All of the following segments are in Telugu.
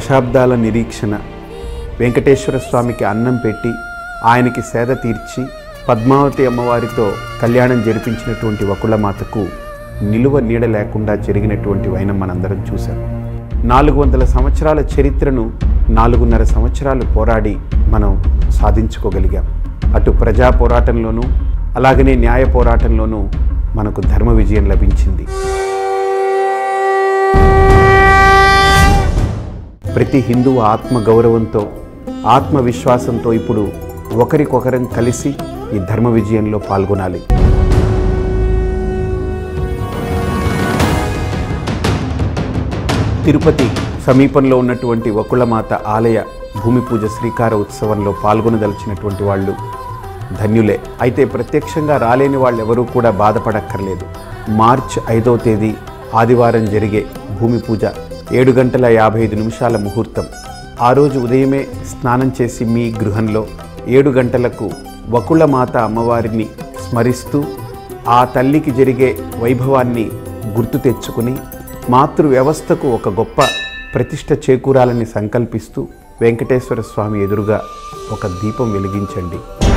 దశాబ్దాల నిరీక్షణ వెంకటేశ్వర స్వామికి అన్నం పెట్టి ఆయనకి సేద తీర్చి పద్మావతి అమ్మవారితో కళ్యాణం జరిపించినటువంటి వకుళమాతకు నిలువ నీడ లేకుండా జరిగినటువంటి వైనం మనందరం చూశాం నాలుగు వందల సంవత్సరాల చరిత్రను నాలుగున్నర సంవత్సరాలు పోరాడి మనం సాధించుకోగలిగాం అటు ప్రజా పోరాటంలోనూ అలాగనే న్యాయ పోరాటంలోనూ మనకు ధర్మ విజయం లభించింది ప్రతి హిందువు ఆత్మ గౌరవంతో ఆత్మవిశ్వాసంతో ఇప్పుడు ఒకరికొకరం కలిసి ఈ ధర్మ విజయంలో పాల్గొనాలి తిరుపతి సమీపంలో ఉన్నటువంటి వకుళమాత ఆలయ భూమి పూజ శ్రీకార ఉత్సవంలో పాల్గొనదలిచినటువంటి వాళ్ళు ధన్యులే అయితే ప్రత్యక్షంగా రాలేని వాళ్ళు ఎవరూ కూడా బాధపడక్కర్లేదు మార్చ్ ఐదవ తేదీ ఆదివారం జరిగే భూమి పూజ ఏడు గంటల యాభై ఐదు నిమిషాల ముహూర్తం ఆ రోజు ఉదయమే స్నానం చేసి మీ గృహంలో ఏడు గంటలకు వకుళమాత అమ్మవారిని స్మరిస్తూ ఆ తల్లికి జరిగే వైభవాన్ని గుర్తు తెచ్చుకుని మాతృ వ్యవస్థకు ఒక గొప్ప ప్రతిష్ట చేకూరాలని సంకల్పిస్తూ వెంకటేశ్వర స్వామి ఎదురుగా ఒక దీపం వెలిగించండి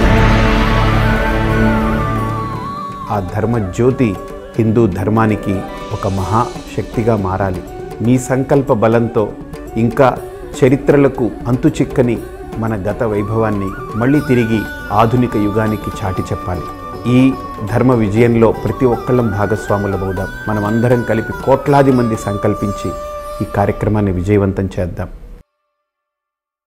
ఆ ధర్మ జ్యోతి హిందూ ధర్మానికి ఒక మహాశక్తిగా మారాలి మీ సంకల్ప బలంతో ఇంకా చరిత్రలకు అంతుచిక్కని మన గత వైభవాన్ని మళ్ళీ తిరిగి ఆధునిక యుగానికి చాటి చెప్పాలి ఈ ధర్మ విజయంలో ప్రతి ఒక్కళ్ళం భాగస్వాములమవుదాం మనం అందరం కలిపి కోట్లాది మంది సంకల్పించి ఈ కార్యక్రమాన్ని విజయవంతం చేద్దాం